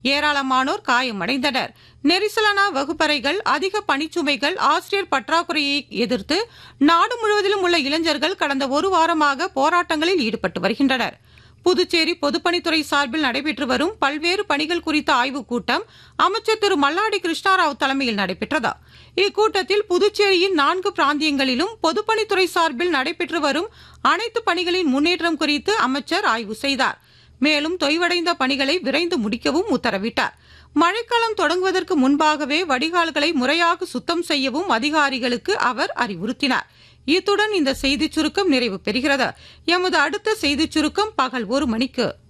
ஏராளமானோர் காயமடைந்தனர் நெரிசலான வகுப்பறைகள் அதிக பணிச்சுமைகள் ஆசிரியர் பற்றாக்குறையை எதிர்த்து நாடு முழுவதிலும் உள்ள இளைஞர்கள் கடந்த ஒரு வாரமாக போராட்டங்களில் ஈடுபட்டு வருகின்றனர் புதுச்சேரி பொதுப்பணித்துறை சார்பில் நடைபெற்று வரும் பல்வேறு பணிகள் குறித்த ஆய்வுக் கூட்டம் அமைச்சர் திரு மல்லாடி கிருஷ்ணாராவ் தலைமையில் நடைபெற்றது இக்கூட்டத்தில் புதுச்சேரியின் நான்கு பிராந்தியங்களிலும் பொதுப்பணித்துறை சார்பில் நடைபெற்று வரும் அனைத்து பணிகளின் முன்னேற்றம் குறித்து அமைச்சர் ஆய்வு செய்தார் மேலும் தொய்வடைந்த பணிகளை விரைந்து முடிக்கவும் உத்தரவிட்டார் மழைக்காலம் தொடங்குவதற்கு முன்பாகவே வடிகால்களை முறையாக சுத்தம் செய்யவும் அதிகாரிகளுக்கு அவர் அறிவுறுத்தினார் இத்துடன் இந்த செய்திச் சுருக்கம் நிறைவு பெறுகிறது எமது அடுத்த செய்திச் சுருக்கம் பகல் ஒரு மணிக்கு